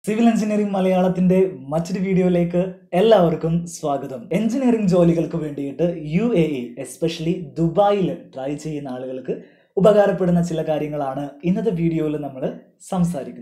civil engineering മലയാളത്തിന്റെ മറ്റൊരു വീഡിയോയിലേക്ക് എല്ലാവർക്കും സ്വാഗതം എഞ്ചിനീയറിംഗ് ജോലികൾക്ക് വേണ്ടിയിട്ട് യു എ ഇ എസ്പെഷ്യലി ദുബായിൽ ട്രൈ ചെയ്യുന്ന ആളുകൾക്ക് ഉപകാരപ്പെടുന്ന ചില കാര്യങ്ങളാണ് ഇന്നത്തെ വീഡിയോയിൽ നമ്മൾ സംസാരിക്കുന്നത്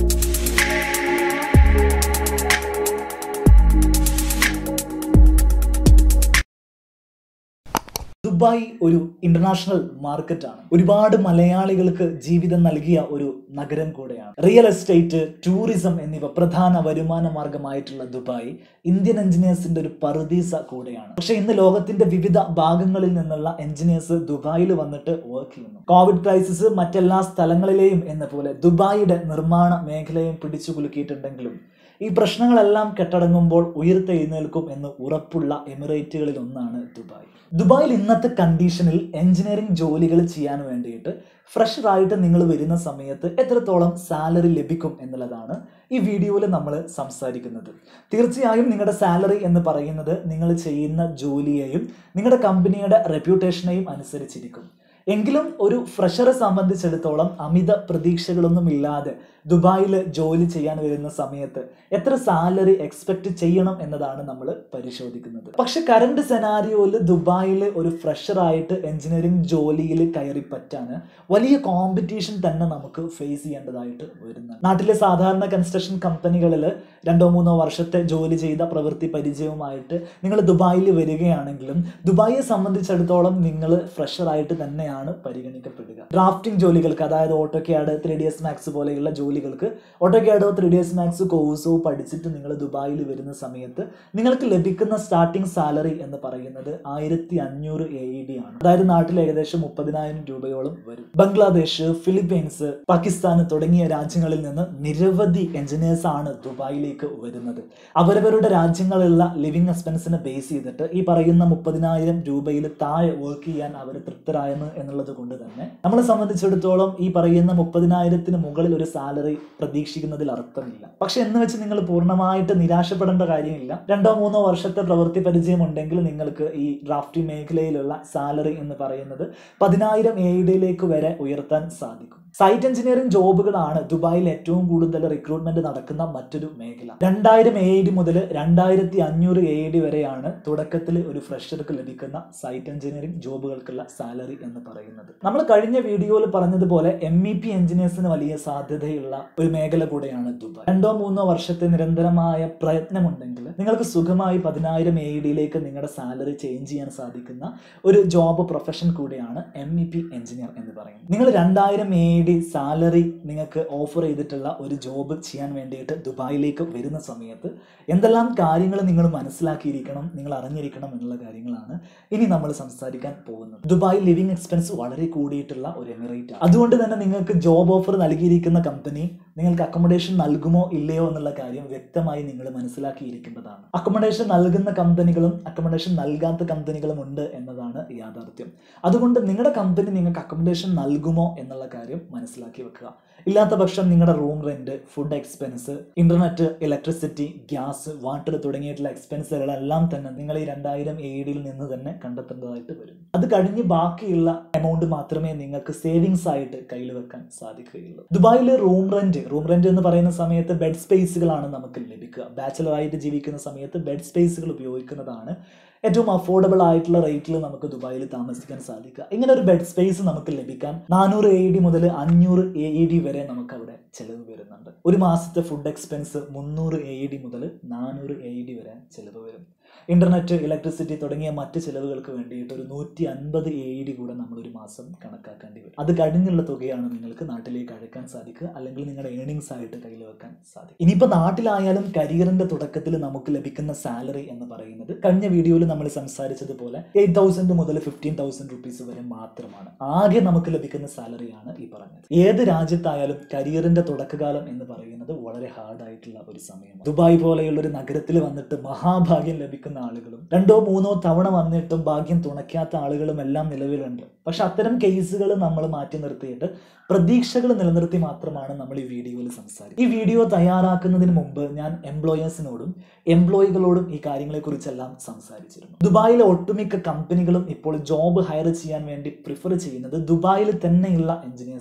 ദുബായ് ഒരു ഇന്റർനാഷണൽ മാർക്കറ്റാണ് ഒരുപാട് മലയാളികൾക്ക് ജീവിതം നൽകിയ ഒരു നഗരം കൂടെയാണ് റിയൽ എസ്റ്റേറ്റ് ടൂറിസം എന്നിവ പ്രധാന വരുമാന മാർഗമായിട്ടുള്ള ദുബായ് ഇന്ത്യൻ എഞ്ചിനീയേഴ്സിന്റെ ഒരു പറുദീസ കൂടെയാണ് പക്ഷെ ഇന്ന് ലോകത്തിന്റെ വിവിധ ഭാഗങ്ങളിൽ നിന്നുള്ള എഞ്ചിനീയേഴ്സ് ദുബായിൽ വന്നിട്ട് വർക്ക് ചെയ്യുന്നു കോവിഡ് ക്രൈസിസ് മറ്റെല്ലാ സ്ഥലങ്ങളിലെയും എന്ന പോലെ ദുബായിയുടെ നിർമ്മാണ മേഖലയും പിടിച്ചു കുലുക്കിയിട്ടുണ്ടെങ്കിലും ഈ പ്രശ്നങ്ങളെല്ലാം കെട്ടടങ്ങുമ്പോൾ ഉയർത്തെഴുന്നേൽക്കും എന്ന് ഉറപ്പുള്ള എമിറേറ്റുകളിൽ ഒന്നാണ് ദുബായ് ദുബായിൽ ഇന്നത്തെ കണ്ടീഷനിൽ എഞ്ചിനീയറിംഗ് ജോലികൾ ചെയ്യാൻ വേണ്ടിയിട്ട് ഫ്രഷറായിട്ട് നിങ്ങൾ വരുന്ന സമയത്ത് എത്രത്തോളം സാലറി ലഭിക്കും എന്നുള്ളതാണ് ഈ വീഡിയോയിൽ നമ്മൾ സംസാരിക്കുന്നത് തീർച്ചയായും നിങ്ങളുടെ സാലറി എന്ന് പറയുന്നത് നിങ്ങൾ ചെയ്യുന്ന ജോലിയെയും നിങ്ങളുടെ കമ്പനിയുടെ റെപ്യൂട്ടേഷനെയും അനുസരിച്ചിരിക്കും എങ്കിലും ഒരു ഫ്രഷറെ സംബന്ധിച്ചിടത്തോളം അമിത പ്രതീക്ഷകളൊന്നും ഇല്ലാതെ ദുബായിൽ ജോലി ചെയ്യാൻ വരുന്ന സമയത്ത് എത്ര സാലറി എക്സ്പെക്ട് ചെയ്യണം എന്നതാണ് നമ്മൾ പരിശോധിക്കുന്നത് പക്ഷെ കറണ്ട് സെനാരിയോയിൽ ദുബായിൽ ഒരു ഫ്രഷറായിട്ട് എഞ്ചിനീയറിംഗ് ജോലിയിൽ കയറി പറ്റാൻ വലിയ കോമ്പറ്റീഷൻ തന്നെ നമുക്ക് ഫേസ് ചെയ്യേണ്ടതായിട്ട് വരുന്നുണ്ട് നാട്ടിലെ സാധാരണ കൺസ്ട്രക്ഷൻ കമ്പനികളിൽ രണ്ടോ മൂന്നോ വർഷത്തെ ജോലി ചെയ്ത പ്രവൃത്തി പരിചയവുമായിട്ട് നിങ്ങൾ ദുബായിൽ വരികയാണെങ്കിലും ദുബായിയെ സംബന്ധിച്ചിടത്തോളം നിങ്ങൾ ഫ്രഷറായിട്ട് തന്നെയാണ് പരിഗണിക്കപ്പെടുക ഡ്രാഫ്റ്റിംഗ് ജോലികൾക്ക് അതായത് AutoCAD three D S Max പോലെയുള്ള ജോലികൾക്ക് ഓട്ടോ ക്യാഡോ ത്രീ ഡി എസ് മാക്സ് കോഴ്സോ പഠിച്ചിട്ട് നിങ്ങൾ ദുബായിൽ വരുന്ന സമയത്ത് നിങ്ങൾക്ക് ലഭിക്കുന്ന സ്റ്റാർട്ടിംഗ് സാലറി എന്ന് പറയുന്നത് ആയിരത്തി അഞ്ഞൂറ് എ ഇ ഡി ആണ് അതായത് നാട്ടിൽ ഏകദേശം മുപ്പതിനായിരം രൂപയോളം വരും ബംഗ്ലാദേശ് ഫിലിപ്പീൻസ് പാകിസ്ഥാൻ തുടങ്ങിയ രാജ്യങ്ങളിൽ നിന്ന് നിരവധി എഞ്ചിനീയേഴ്സ് ആണ് ദുബായിലേക്ക് വരുന്നത് അവരവരുടെ രാജ്യങ്ങളിലുള്ള ലിവിങ് എക്സ്പെൻസിനെ ബേസ് ചെയ്തിട്ട് ഈ പറയുന്ന മുപ്പതിനായിരം രൂപയിൽ താഴെ വർക്ക് ചെയ്യാൻ അവർ തൃപ്തരായെന്ന് എന്നുള്ളത് കൊണ്ട് തന്നെ നമ്മളെ സംബന്ധിച്ചിടത്തോളം ഈ പറയുന്ന മുപ്പതിനായിരത്തിന് മുകളിൽ ഒരു സാലറി പ്രതീക്ഷിക്കുന്നതിൽ അർത്ഥമില്ല പക്ഷെ എന്ന് വെച്ച് നിങ്ങൾ പൂർണ്ണമായിട്ട് നിരാശപ്പെടേണ്ട കാര്യമില്ല രണ്ടോ മൂന്നോ വർഷത്തെ പ്രവൃത്തി പരിചയം ഉണ്ടെങ്കിൽ നിങ്ങൾക്ക് ഈ ഡ്രാഫ്റ്റിംഗ് മേഖലയിലുള്ള സാലറി എന്ന് പറയുന്നത് പതിനായിരം എ ഡിയിലേക്ക് വരെ ഉയർത്താൻ സാധിക്കും സൈറ്റ് എഞ്ചിനീയറിംഗ് ജോബുകളാണ് ദുബായിൽ ഏറ്റവും കൂടുതൽ റിക്രൂട്ട്മെന്റ് നടക്കുന്ന മറ്റൊരു മേഖല രണ്ടായിരം എ ഡി മുതൽ രണ്ടായിരത്തി അഞ്ഞൂറ് എ ഡി വരെയാണ് തുടക്കത്തിൽ ഒരു ഫ്രഷർക്ക് ലഭിക്കുന്ന സൈറ്റ് എഞ്ചിനീയറിംഗ് ജോബുകൾക്കുള്ള സാലറി എന്ന് പറയുന്നത് നമ്മൾ കഴിഞ്ഞ വീഡിയോയിൽ പറഞ്ഞതുപോലെ എം ഇ പി എഞ്ചിനീയേഴ്സിന് വലിയ സാധ്യതയുള്ള ഒരു മേഖല കൂടെയാണ് ദുബായ് രണ്ടോ മൂന്നോ വർഷത്തെ നിരന്തരമായ പ്രയത്നമുണ്ടെങ്കിൽ നിങ്ങൾക്ക് സുഖമായി പതിനായിരം എ ഡിയിലേക്ക് നിങ്ങളുടെ സാലറി ചേഞ്ച് ചെയ്യാൻ സാധിക്കുന്ന ഒരു ജോബ് പ്രൊഫഷൻ കൂടിയാണ് എം ഇ പി എഞ്ചിനീയർ എന്ന് പറയുന്നത് നിങ്ങൾ രണ്ടായിരം എ ഡി സാലറി നിങ്ങൾക്ക് ഓഫർ ചെയ്തിട്ടുള്ള ഒരു ജോബ് ചെയ്യാൻ വേണ്ടിയിട്ട് ദുബായിലേക്ക് വരുന്ന സമയത്ത് എന്തെല്ലാം കാര്യങ്ങൾ നിങ്ങൾ മനസ്സിലാക്കിയിരിക്കണം നിങ്ങൾ അറിഞ്ഞിരിക്കണം എന്നുള്ള കാര്യങ്ങളാണ് ഇനി നമ്മൾ സംസാരിക്കാൻ പോകുന്നത് ദുബായ് ലിവിങ് എക്സ്പെൻസ് വളരെ കൂടിയിട്ടുള്ള ഒരു എമിറേറ്റ് ആണ് അതുകൊണ്ട് തന്നെ നിങ്ങൾക്ക് ജോബ് ഓഫർ നൽകിയിരിക്കുന്ന കമ്പനി നിങ്ങൾക്ക് അക്കോമഡേഷൻ നൽകുമോ ഇല്ലയോ എന്നുള്ള കാര്യം വ്യക്തമായി നിങ്ങൾ മനസ്സിലാക്കിയിരിക്കേണ്ടതാണ് അക്കോമഡേഷൻ നൽകുന്ന കമ്പനികളും അക്കോമഡേഷൻ നൽകാത്ത കമ്പനികളും ഉണ്ട് എന്നതാണ് യാഥാർത്ഥ്യം അതുകൊണ്ട് നിങ്ങളുടെ കമ്പനി നിങ്ങൾക്ക് അക്കോമഡേഷൻ നൽകുമോ എന്നുള്ള കാര്യം മനസ്സിലാക്കി വെക്കുക ഇല്ലാത്ത പക്ഷം നിങ്ങളുടെ room rent food expense internet electricity gas water തുടങ്ങിയിട്ടുള്ള എക്സ്പെൻസുകളെല്ലാം തന്നെ നിങ്ങൾ ഈ രണ്ടായിരം എ ഡിയിൽ നിന്ന് തന്നെ കണ്ടെത്തേണ്ടതായിട്ട് വരും അത് കഴിഞ്ഞ് ബാക്കിയുള്ള എമൗണ്ട് മാത്രമേ നിങ്ങൾക്ക് സേവിങ്സ് ആയിട്ട് കയ്യിൽ വെക്കാൻ സാധിക്കുകയുള്ളൂ ദുബായിലെ റൂം റെന്റ് റൂം റെന്റ് എന്ന് പറയുന്ന സമയത്ത് ബെഡ് സ്പേസുകളാണ് നമുക്ക് ലഭിക്കുക ബാച്ചിലർ ആയിട്ട് ജീവിക്കുന്ന സമയത്ത് ബെഡ് സ്പേസുകൾ ഉപയോഗിക്കുന്നതാണ് ഏറ്റവും അഫോർഡബിൾ ആയിട്ടുള്ള റേറ്റിൽ നമുക്ക് ദുബായിൽ താമസിക്കാൻ സാധിക്കുക ഇങ്ങനെ ഒരു ബെഡ് സ്പേസ് നമുക്ക് ലഭിക്കാൻ നാനൂറ് എ ഡി മുതൽ അഞ്ഞൂറ് എ ഇ ഡി വരെ നമുക്ക് അവിടെ ചെലവ് വരുന്നുണ്ട് ഒരു മാസത്തെ ഫുഡ് എക്സ്പെൻസ് മുന്നൂറ് എ ഇ ഡി മുതൽ നാനൂറ് എ ഇ ഡി വരെ ചെലവ് വരും ഇന്റർനെറ്റ് ഇലക്ട്രിസിറ്റി തുടങ്ങിയ മറ്റ് ചെലവുകൾക്ക് വേണ്ടിയിട്ട് ഒരു നൂറ്റി അൻപത് എ ഇ ഡി കൂടെ നമ്മൾ ഒരു മാസം കണക്കാക്കേണ്ടി വരും അത് കഴിഞ്ഞുള്ള തുകയാണ് നിങ്ങൾക്ക് നാട്ടിലേക്ക് അഴക്കാൻ സാധിക്കുക അല്ലെങ്കിൽ നിങ്ങളുടെ ഏണിങ്സ് ആയിട്ട് കയ്യിൽ വെക്കാൻ സാധിക്കും ഇനിയിപ്പോൾ നാട്ടിലായാലും കരിയറിന്റെ തുടക്കത്തിൽ നമുക്ക് ലഭിക്കുന്ന സാലറി എന്ന് പറയുന്നത് കഴിഞ്ഞ വീഡിയോയിൽ നമ്മൾ സംസാരിച്ചതുപോലെ എയ്റ്റ് തൗസൻഡ് മുതൽ ഫിഫ്റ്റീൻ തൗസൻഡ് റുപ്പീസ് വരെ മാത്രമാണ് ആകെ നമുക്ക് ലഭിക്കുന്ന സാലറിയാണ് ഈ പറഞ്ഞത് ഏത് രാജ്യത്തായാലും കരിയറിന്റെ തുടക്കകാലം എന്ന് പറയുന്നത് വളരെ ഹാർഡ് ആയിട്ടുള്ള ഒരു സമയമാണ് ദുബായ് പോലെയുള്ള ഒരു നഗരത്തിൽ വന്നിട്ട് മഹാഭാഗ്യം ലഭിക്കുന്ന ആളുകളും രണ്ടോ മൂന്നോ തവണ വന്നിട്ടും ഭാഗ്യം തുണയ്ക്കാത്ത ആളുകളും എല്ലാം നിലവിലുണ്ട് പക്ഷെ അത്തരം കേസുകൾ നമ്മൾ മാറ്റി നിർത്തിയിട്ട് പ്രതീക്ഷകൾ നിലനിർത്തി മാത്രമാണ് നമ്മൾ ഈ വീഡിയോയിൽ സംസാരിക്കുന്നത് ഈ വീഡിയോ തയ്യാറാക്കുന്നതിന് മുമ്പ് ഞാൻ എംപ്ലോയേഴ്സിനോടും എംപ്ലോയികളോടും ഈ കാര്യങ്ങളെക്കുറിച്ചെല്ലാം സംസാരിച്ചിരുന്നു ദുബായിലെ ഒട്ടുമിക്ക കമ്പനികളും ഇപ്പോൾ ജോബ് ഹയർ ചെയ്യാൻ വേണ്ടി പ്രിഫർ ചെയ്യുന്നത് ദുബായിൽ തന്നെയുള്ള എഞ്ചിനീയേഴ്സിനെയാണ്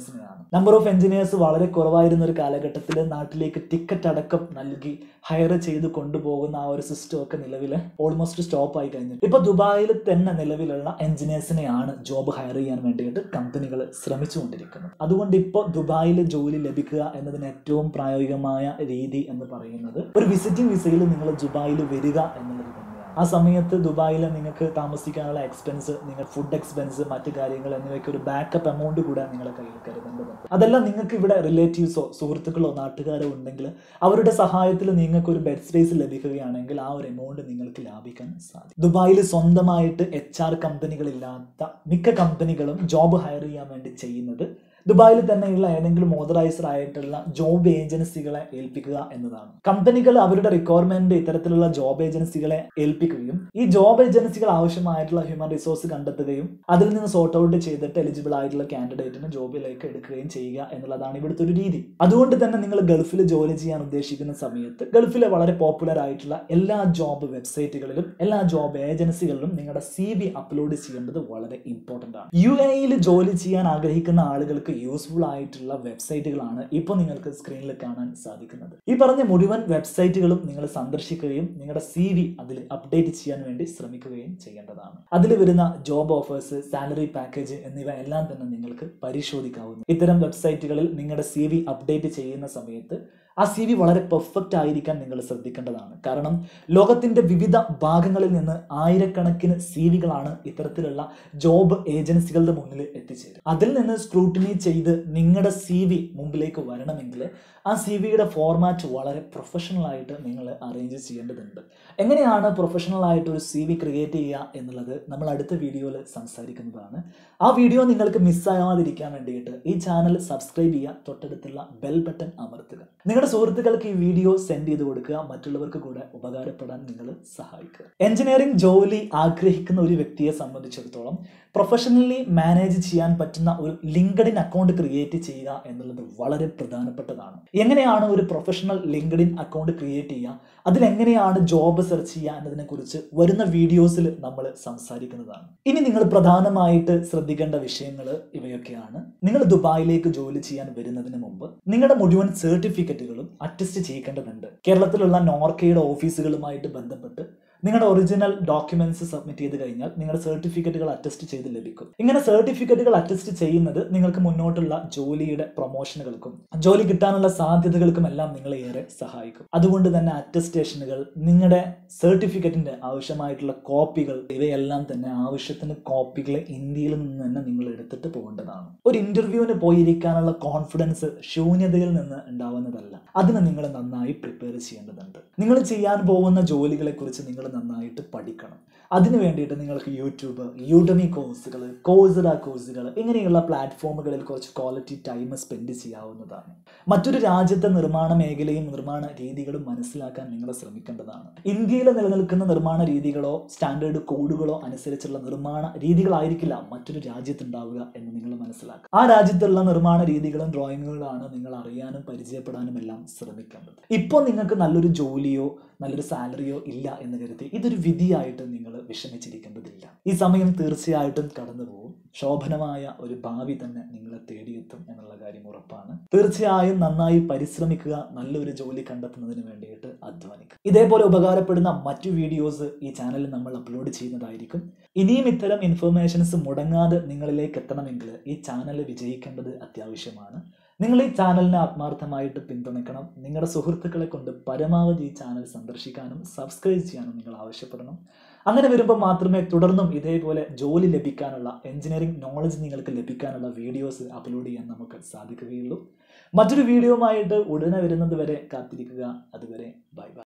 നമ്പർ ഓഫ് എഞ്ചിനീയേഴ്സ് വളരെ കുറവായിരുന്ന ഒരു കാലഘട്ടത്തിൽ നാട്ടിലേക്ക് ടിക്കറ്റ് അടക്കം നൽകി ഹയർ ചെയ്ത് കൊണ്ടുപോകുന്ന ആ ഒരു സിസ്റ്റം ഒക്കെ നിലവിൽ ഓൾമോസ്റ്റ് സ്റ്റോപ്പ് ആയി കഴിഞ്ഞു ഇപ്പൊ ദുബായിൽ തന്നെ നിലവിലുള്ള എഞ്ചിനീയേഴ്സിനെയാണ് ജോബ് ഹയർ ചെയ്യാൻ വേണ്ടിയിട്ട് കമ്പനികൾ ശ്രമിച്ചുകൊണ്ടിരിക്കുന്നത് അതുകൊണ്ട് ഇപ്പോൾ ദുബായിൽ ജോലി ലഭിക്കുക എന്നതിന് ഏറ്റവും പ്രായോഗികമായ രീതി എന്ന് പറയുന്നത് ഒരു വിസിറ്റിംഗ് വിസയിൽ നിങ്ങൾ ദുബായിൽ വരിക എന്നുള്ളത് തന്നെയാണ് ആ സമയത്ത് ദുബായിൽ നിങ്ങൾക്ക് താമസിക്കാനുള്ള എക്സ്പെൻസ് നിങ്ങൾ ഫുഡ് എക്സ്പെൻസ് മറ്റു കാര്യങ്ങൾ എന്നിവയ്ക്ക് ഒരു ബാക്കപ്പ് എമൗണ്ട് കൂടെ നിങ്ങളെ കയ്യിൽ കരുതേണ്ടതുണ്ട് അതെല്ലാം നിങ്ങൾക്ക് ഇവിടെ റിലേറ്റീവ്സോ സുഹൃത്തുക്കളോ നാട്ടുകാരോ ഉണ്ടെങ്കിൽ അവരുടെ സഹായത്തിൽ നിങ്ങൾക്ക് ഒരു ബെഡ് സ്പേസ് ലഭിക്കുകയാണെങ്കിൽ ആ ഒരു എമൗണ്ട് നിങ്ങൾക്ക് ലാഭിക്കാൻ സാധിക്കും ദുബായിൽ സ്വന്തമായിട്ട് എച്ച് ആർ കമ്പനികളില്ലാത്ത മിക്ക കമ്പനികളും ജോബ് ഹയർ ചെയ്യാൻ വേണ്ടി ചെയ്യുന്നത് ദുബായിൽ തന്നെയുള്ള ഏതെങ്കിലും ഓതറൈസർ ആയിട്ടുള്ള ജോബ് ഏജൻസികളെ ഏൽപ്പിക്കുക എന്നതാണ് കമ്പനികൾ അവരുടെ റിക്വയർമെന്റ് ഇത്തരത്തിലുള്ള ജോബ് ഏജൻസികളെ ഏൽപ്പിക്കുകയും ഈ ജോബ് ഏജൻസികൾ ആവശ്യമായിട്ടുള്ള ഹ്യൂമൻ റിസോഴ്സ് കണ്ടെത്തുകയും അതിൽ നിന്ന് സോർട്ട് ഔട്ട് ചെയ്തിട്ട് എലിജിബിൾ ആയിട്ടുള്ള കാൻഡിഡേറ്റിനെ ജോബിലേക്ക് എടുക്കുകയും ചെയ്യുക എന്നുള്ളതാണ് ഇവിടുത്തെ ഒരു രീതി അതുകൊണ്ട് തന്നെ നിങ്ങൾ ഗൾഫിൽ ജോലി ചെയ്യാൻ ഉദ്ദേശിക്കുന്ന സമയത്ത് ഗൾഫിലെ വളരെ പോപ്പുലർ ആയിട്ടുള്ള എല്ലാ ജോബ് വെബ്സൈറ്റുകളിലും എല്ലാ ജോബ് ഏജൻസികളിലും നിങ്ങളുടെ സി വി അപ്ലോഡ് ചെയ്യേണ്ടത് വളരെ ഇമ്പോർട്ടൻ്റ് ആണ് യു എയിൽ ജോലി ചെയ്യാൻ ആഗ്രഹിക്കുന്ന ആളുകൾക്ക് യൂസ്ഫുൾ ആയിട്ടുള്ള വെബ്സൈറ്റുകളാണ് ഇപ്പോൾ നിങ്ങൾക്ക് സ്ക്രീനിൽ കാണാൻ സാധിക്കുന്നത് ഈ പറഞ്ഞ മുഴുവൻ വെബ്സൈറ്റുകളും നിങ്ങൾ സന്ദർശിക്കുകയും നിങ്ങളുടെ സി വി അതിൽ അപ്ഡേറ്റ് ചെയ്യാൻ വേണ്ടി ശ്രമിക്കുകയും ചെയ്യേണ്ടതാണ് അതിൽ വരുന്ന ജോബ് ഓഫേഴ്സ് സാലറി പാക്കേജ് എന്നിവ എല്ലാം തന്നെ നിങ്ങൾക്ക് പരിശോധിക്കാവുന്നു ഇത്തരം വെബ്സൈറ്റുകളിൽ നിങ്ങളുടെ സി വി അപ്ഡേറ്റ് ചെയ്യുന്ന സമയത്ത് ആ സി വി വളരെ പെർഫെക്റ്റ് ആയിരിക്കാൻ നിങ്ങൾ ശ്രദ്ധിക്കേണ്ടതാണ് കാരണം ലോകത്തിന്റെ വിവിധ ഭാഗങ്ങളിൽ നിന്ന് ആയിരക്കണക്കിന് സി വികളാണ് ഇത്തരത്തിലുള്ള ജോബ് ഏജൻസികളുടെ മുന്നിൽ എത്തിച്ചേരുക അതിൽ നിന്ന് സ്ക്രൂട്ടിനി ചെയ്ത് നിങ്ങളുടെ സി വി മുമ്പിലേക്ക് വരണമെങ്കിൽ ആ സി വിയുടെ ഫോർമാറ്റ് വളരെ പ്രൊഫഷണൽ ആയിട്ട് നിങ്ങൾ അറേഞ്ച് ചെയ്യേണ്ടതുണ്ട് എങ്ങനെയാണ് പ്രൊഫഷണൽ ആയിട്ട് ഒരു സി വി ക്രിയേറ്റ് ചെയ്യുക എന്നുള്ളത് നമ്മൾ അടുത്ത വീഡിയോയിൽ സംസാരിക്കുന്നതാണ് ആ വീഡിയോ നിങ്ങൾക്ക് മിസ്സാകാതിരിക്കാൻ വേണ്ടിയിട്ട് ഈ ചാനൽ സബ്സ്ക്രൈബ് ചെയ്യുക തൊട്ടടുത്തുള്ള ബെൽ ബട്ടൺ അമർത്തുക നിങ്ങളുടെ സുഹൃത്തുക്കൾക്ക് ഈ വീഡിയോ സെൻഡ് ചെയ്ത് കൊടുക്കുക മറ്റുള്ളവർക്ക് കൂടെ ഉപകാരപ്പെടാൻ നിങ്ങൾ സഹായിക്കുക എഞ്ചിനീയറിംഗ് ജോലി ആഗ്രഹിക്കുന്ന ഒരു വ്യക്തിയെ സംബന്ധിച്ചിടത്തോളം പ്രൊഫഷണലി മാനേജ് ചെയ്യാൻ പറ്റുന്ന ഒരു ലിങ്ക്ഡിൻ അക്കൗണ്ട് ക്രിയേറ്റ് ചെയ്യുക എന്നുള്ളത് വളരെ പ്രധാനപ്പെട്ടതാണ് എങ്ങനെയാണ് ഒരു പ്രൊഫഷണൽ ലിങ്ക്ഡിൻ അക്കൗണ്ട് ക്രിയേറ്റ് ചെയ്യുക അതിലെങ്ങനെയാണ് ജോബ് സെർച്ച് ചെയ്യുക എന്നതിനെ കുറിച്ച് വരുന്ന വീഡിയോസിൽ നമ്മൾ സംസാരിക്കുന്നതാണ് ഇനി നിങ്ങൾ പ്രധാനമായിട്ട് ശ്രദ്ധിക്കേണ്ട വിഷയങ്ങൾ ഇവയൊക്കെയാണ് നിങ്ങൾ ദുബായിലേക്ക് ജോലി ചെയ്യാൻ വരുന്നതിന് മുമ്പ് നിങ്ങളുടെ മുഴുവൻ സർട്ടിഫിക്കറ്റുകളും അറ്റസ്റ്റ് ചെയ്യിക്കേണ്ടതുണ്ട് കേരളത്തിലുള്ള നോർക്കയുടെ ഓഫീസുകളുമായിട്ട് ബന്ധപ്പെട്ട് നിങ്ങളുടെ ഒറിജിനൽ ഡോക്യുമെന്റ്സ് സബ്മിറ്റ് ചെയ്ത് കഴിഞ്ഞാൽ നിങ്ങളുടെ സർട്ടിഫിക്കറ്റുകൾ അറ്റസ്റ്റ് ചെയ്ത് ലഭിക്കും ഇങ്ങനെ സർട്ടിഫിക്കറ്റുകൾ അറ്റസ്റ്റ് ചെയ്യുന്നത് നിങ്ങൾക്ക് മുന്നോട്ടുള്ള ജോലിയുടെ പ്രൊമോഷനുകൾക്കും ജോലി കിട്ടാനുള്ള സാധ്യതകൾക്കും എല്ലാം നിങ്ങളെ ഏറെ സഹായിക്കും അതുകൊണ്ട് തന്നെ അറ്റസ്റ്റേഷനുകൾ നിങ്ങളുടെ സർട്ടിഫിക്കറ്റിന്റെ ആവശ്യമായിട്ടുള്ള കോപ്പികൾ ഇവയെല്ലാം തന്നെ ആവശ്യത്തിന് കോപ്പികൾ ഇന്ത്യയിൽ നിന്ന് തന്നെ നിങ്ങൾ എടുത്തിട്ട് പോകേണ്ടതാണ് ഒരു ഇന്റർവ്യൂവിന് പോയിരിക്കാനുള്ള കോൺഫിഡൻസ് ശൂന്യതയിൽ നിന്ന് ഉണ്ടാവുന്നതല്ല അതിന് നിങ്ങൾ നന്നായി പ്രിപ്പയർ ചെയ്യേണ്ടതുണ്ട് നിങ്ങൾ ചെയ്യാൻ പോകുന്ന ജോലികളെ കുറിച്ച് നിങ്ങൾ നന്നായിട്ട് പഠിക്കണം അതിനു വേണ്ടിയിട്ട് നിങ്ങൾക്ക് യൂട്യൂബ് യൂഡമി കോഴ്സുകൾ കോഴ്സറ കോഴ്സുകൾ ഇങ്ങനെയുള്ള പ്ലാറ്റ്ഫോമുകളിൽ കുറച്ച് ക്വാളിറ്റി ടൈം സ്പെൻഡ് ചെയ്യാവുന്നതാണ് മറ്റൊരു രാജ്യത്തെ നിർമ്മാണ മേഖലയും നിർമ്മാണ രീതികളും മനസ്സിലാക്കാൻ നിങ്ങൾ ശ്രമിക്കേണ്ടതാണ് ഇന്ത്യയിൽ നിലനിൽക്കുന്ന നിർമ്മാണ രീതികളോ സ്റ്റാൻഡേർഡ് കോഡുകളോ അനുസരിച്ചുള്ള നിർമ്മാണ രീതികളായിരിക്കില്ല മറ്റൊരു രാജ്യത്തുണ്ടാവുക എന്ന് നിങ്ങൾ മനസ്സിലാക്കുക ആ രാജ്യത്തുള്ള നിർമ്മാണ രീതികളും ഡ്രോയിങ്ങുകളാണ് നിങ്ങൾ അറിയാനും പരിചയപ്പെടാനും എല്ലാം ശ്രമിക്കേണ്ടത് ഇപ്പോൾ നിങ്ങൾക്ക് നല്ലൊരു ജോലിയോ നല്ലൊരു സാലറിയോ ഇല്ല എന്ന് കരുതി ഇതൊരു വിധിയായിട്ട് നിങ്ങൾ വിഷമിച്ചിരിക്കേണ്ടതില്ല ഈ സമയം തീർച്ചയായിട്ടും കടന്നു പോകും ശോഭനമായ ഒരു ഭാവി തന്നെ നിങ്ങളെ തേടിയെത്തും എന്നുള്ള കാര്യം ഉറപ്പാണ് തീർച്ചയായും നന്നായി പരിശ്രമിക്കുക നല്ലൊരു ജോലി കണ്ടെത്തുന്നതിന് വേണ്ടിയിട്ട് അധ്വാനിക്കുക ഇതേപോലെ ഉപകാരപ്പെടുന്ന മറ്റു വീഡിയോസ് ഈ ചാനലിൽ നമ്മൾ അപ്ലോഡ് ചെയ്യുന്നതായിരിക്കും ഇനിയും ഇത്തരം ഇൻഫർമേഷൻസ് മുടങ്ങാതെ നിങ്ങളിലേക്ക് എത്തണമെങ്കിൽ ഈ ചാനൽ വിജയിക്കേണ്ടത് അത്യാവശ്യമാണ് നിങ്ങൾ ഈ ചാനലിനെ ആത്മാർത്ഥമായിട്ട് പിന്തുണയ്ക്കണം നിങ്ങളുടെ സുഹൃത്തുക്കളെ കൊണ്ട് പരമാവധി ഈ ചാനൽ സന്ദർശിക്കാനും സബ്സ്ക്രൈബ് ചെയ്യാനും നിങ്ങൾ ആവശ്യപ്പെടണം അങ്ങനെ വരുമ്പോൾ മാത്രമേ തുടർന്നും ഇതേപോലെ ജോലി ലഭിക്കാനുള്ള എഞ്ചിനീയറിംഗ് നോളജ് നിങ്ങൾക്ക് ലഭിക്കാനുള്ള വീഡിയോസ് അപ്ലോഡ് ചെയ്യാൻ നമുക്ക് സാധിക്കുകയുള്ളൂ മറ്റൊരു വീഡിയോയുമായിട്ട് ഉടനെ വരുന്നത് വരെ കാത്തിരിക്കുക അതുവരെ ബൈ ബൈ